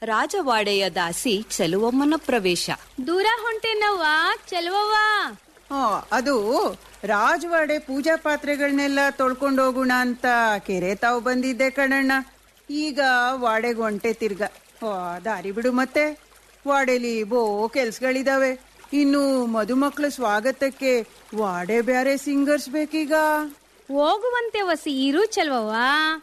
ರಾಜವಾಡೆಯ ದಾಸಿ ಚೆಲುವಮ್ಮನ ಪ್ರವೇಶ ದೂರ ಹೊಂಟೇನವ್ವ ಚೆಲುವವ್ವ ಆ, ಅದು ರಾಜವಾಡೆ ಪೂಜಾ ಪಾತ್ರೆಗಳನ್ನೆಲ್ಲ ತೊಳ್ಕೊಂಡು ಹೋಗೋಣ ಅಂತ ಕೆರೆ ತಾವು ಬಂದಿದ್ದೆ ಕಣಣ್ಣ ಈಗ ವಾಡೆಗೆ ಹೊಂಟೆ ತಿರ್ಗ ಆ, ದಾರಿ ಬಿಡು ಮತ್ತೆ ವಾಡೆಲಿ ಬೋ ಕೆಲ್ಸಗಳಿದಾವೆ ಇನ್ನು ಮದುಮಕ್ಳ ಸ್ವಾಗತಕ್ಕೆ ವಾಡೆ ಬ್ಯಾರೆ ಸಿಂಗರ್ಸ್ ಬೇಕೀಗ ಹೋಗುವಂತೆ ವಸಿ ಇರು ಚೆಲುವವ್ವ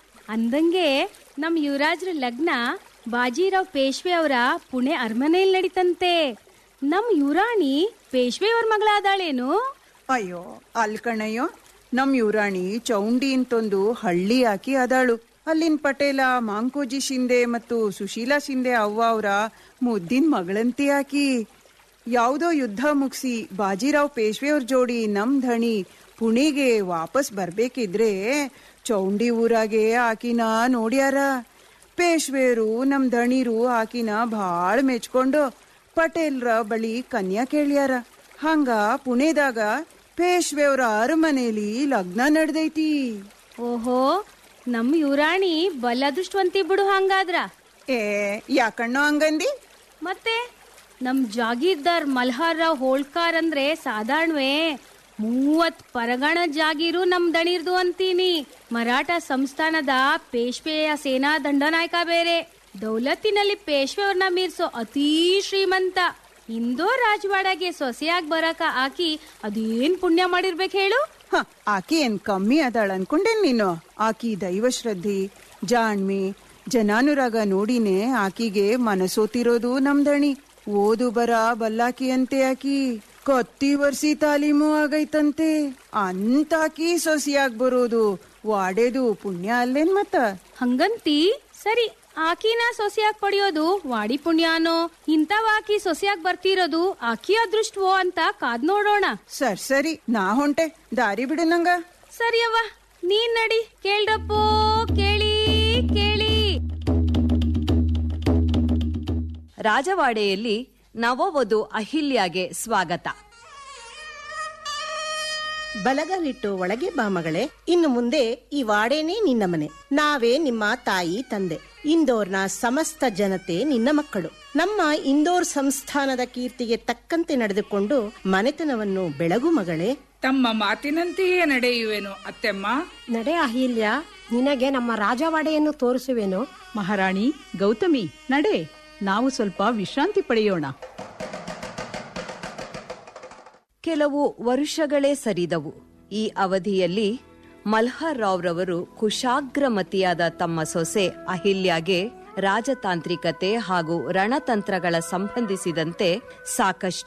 ಅಂದಂಗೆ ನಮ್ ಯುವರಾಜ್ರ ಲಗ್ನ ಬಾಜಿರಾವ್ ಪೇಶ್ವೆ ಅವರ ಪುಣೆ ಅರಮನೆಯಲ್ಲಿ ನಡೀತಂತೆ ನಮ್ ಯುರಾಣಿ ಪೇಶ್ವೆ ಅವ್ರ ಮಗಳಾದಾಳೇನು ಅಯ್ಯೋ ಅಲ್ ಕಣಯ್ಯೋ ನಮ್ ಯುರಾಣಿ ಚೌಂಡಿ ಅಂತೊಂದು ಹಳ್ಳಿ ಹಾಕಿ ಅದಾಳು ಅಲ್ಲಿನ ಪಟೇಲ ಮಾಂಕೋಜಿ ಶಿಂದೆ ಮತ್ತು ಸುಶೀಲಾ ಶಿಂದೆ ಅವ್ವ ಅವರ ಮುದ್ದಿನ ಮಗಳಂತಿ ಹಾಕಿ ಯಾವುದೋ ಯುದ್ಧ ಮುಗಿಸಿ ಬಾಜಿರಾವ್ ಪೇಶ್ವೆಯವ್ರ ಜೋಡಿ ನಮ್ ಧಣಿ ಪುಣೆಗೆ ವಾಪಸ್ ಬರ್ಬೇಕಿದ್ರೆ ಚೌಂಡಿ ಊರಾಗೆ ಆಕಿನ ನೋಡ್ಯಾರ ಪೇಶ್ವೆಯರು ನಮ್ ಧಣಿರು ಆಕಿನ ಭಾಳ ಮೆಚ್ಕೊಂಡು ಪಟೇಲ್ರ ಬಳಿ ಕನ್ಯಾ ಕೇಳ್ಯಾರ ಹಂಗ ಪುಣೆದಾಗ ಪೇಶ್ವೆಯವ್ರ ಅರಮನೆಯಲ್ಲಿ ಲಗ್ನ ನಡ್ದೈತಿ ಓಹೋ ನಮ್ ಯುರಾಣಿ ಬಲ್ಲ ಅದೃಷ್ಟವಂತಿ ಬಿಡು ಹಂಗಾದ್ರ ಏ ಯಾಕಣ್ಣೋ ಹಂಗಂದಿ ಮತ್ತೆ ನಮ್ ಜಾಗೀರ್ದಾರ್ ಮಲ್ಹಾರ್ ರಾವ್ ಹೋಳ್ಕಾರ್ ಅಂದ್ರೆ ಸಾಧಾರಣವೇ ಮೂವತ್ ಪರಗಣ ಜಾಗೀರು ನಮ್ ದಣಿರ್ದು ಅಂತೀನಿ ಮರಾಠ ಸಂಸ್ಥಾನದ ಪೇಶ್ವೆಯ ಸೇನಾ ದಂಡನಾಯಕ ಬೇರೆ ದೌಲತ್ತಿನಲ್ಲಿ ಪೇಶ್ವೆಯವ್ರನ್ನ ಮೀರ್ಸೋ ಅತೀ ಶ್ರೀಮಂತ ಇಂದೋ ರಾಜವಾಡಗೆ ಸೊಸೆಯಾಗಿ ಬರಕ ಆಕಿ ಅದೇನ್ ಪುಣ್ಯ ಮಾಡಿರ್ಬೇಕು ಹೇಳು ಹ ಆಕಿ ಏನ್ ಕಮ್ಮಿ ಅದಾಳ ಅನ್ಕೊಂಡೇನ್ ನೀನು ಆಕಿ ದೈವಶ್ರದ್ಧಿ ಜಾಣ್ಮಿ ಜನಾನುರಾಗ ನೋಡಿನೇ ಆಕಿಗೆ ಮನಸೋತಿರೋದು ನಮ್ದಣಿ ಓದು ಬರ ಬಲ್ಲಾಕಿ ಅಂತೆ ಆಕಿ ಕತ್ತಿ ವರ್ಸಿ ತಾಲೀಮು ಆಗೈತಂತೆ ಅಂತಾಕಿ ಸೊಸಿಯಾಗ್ ಬರೋದು ವಾಡೇದು ಪುಣ್ಯ ಅಲ್ಲೇನ್ ಮತ್ತ ಹಂಗಂತಿ ಸರಿ ಆಕಿನ ಸೊಸೆಯಾಗಿ ಪಡೆಯೋದು ವಾಡಿ ಪುಣ್ಯಾನೋ ಇಂಥವಾಕಿ ಸೊಸೆಯಾಗಿ ಬರ್ತಿರೋದು ಆಕಿ ಅದೃಷ್ಟವೋ ಅಂತ ಕಾದ್ ನೋಡೋಣ ಸರ್ ಸರಿ ನಾ ಹೊಂಟೆ ದಾರಿ ಬಿಡು ನಂಗ ಸರಿಯವ್ವ ನೀನ್ ನಡಿ ಕೇಳ್ರಪ್ಪೋ ಕೇಳಿ ಕೇಳಿ ರಾಜವಾಡೆಯಲ್ಲಿ ನವವಧು ಅಹಿಲ್ಯಾಗೆ ಸ್ವಾಗತ ಬಲಗಲಿಟ್ಟು ಒಳಗೆ ಬಾ ಮಗಳೇ ಇನ್ನು ಮುಂದೆ ಈ ವಾಡೇನೇ ನಿನ್ನ ಮನೆ ನಾವೇ ನಿಮ್ಮ ತಾಯಿ ತಂದೆ ಇಂದೋರ್ನ ಸಮಸ್ತ ಜನತೆ ನಿನ್ನ ಮಕ್ಕಳು ನಮ್ಮ ಇಂದೋರ್ ಸಂಸ್ಥಾನದ ಕೀರ್ತಿಗೆ ತಕ್ಕಂತೆ ನಡೆದುಕೊಂಡು ಮನೆತನವನ್ನು ಬೆಳಗು ಮಗಳೇ ತಮ್ಮ ಮಾತಿನಂತೆಯೇ ನಡೆಯುವೆನು ಅತ್ತೆಮ್ಮ ನಡೆ ಅಹಿಲ್ಯ ನಿನಗೆ ನಮ್ಮ ರಾಜವಾಡೆಯನ್ನು ತೋರಿಸುವೆನು ಮಹಾರಾಣಿ ಗೌತಮಿ ನಡೆ ನಾವು ಸ್ವಲ್ಪ ವಿಶ್ರಾಂತಿ ಪಡೆಯೋಣ ಕೆಲವು ವರುಷಗಳೇ ಸರಿದವು ಈ ಅವಧಿಯಲ್ಲಿ ಮಲ್ಹರ್ ರಾವ್ರವರು ಕುಶಾಗ್ರಮತಿಯಾದ ತಮ್ಮ ಸೊಸೆ ಅಹಿಲ್ಯಾಗೆ ರಾಜತಾಂತ್ರಿಕತೆ ಹಾಗೂ ರಣತಂತ್ರಗಳ ಸಂಬಂಧಿಸಿದಂತೆ ಸಾಕಷ್ಟು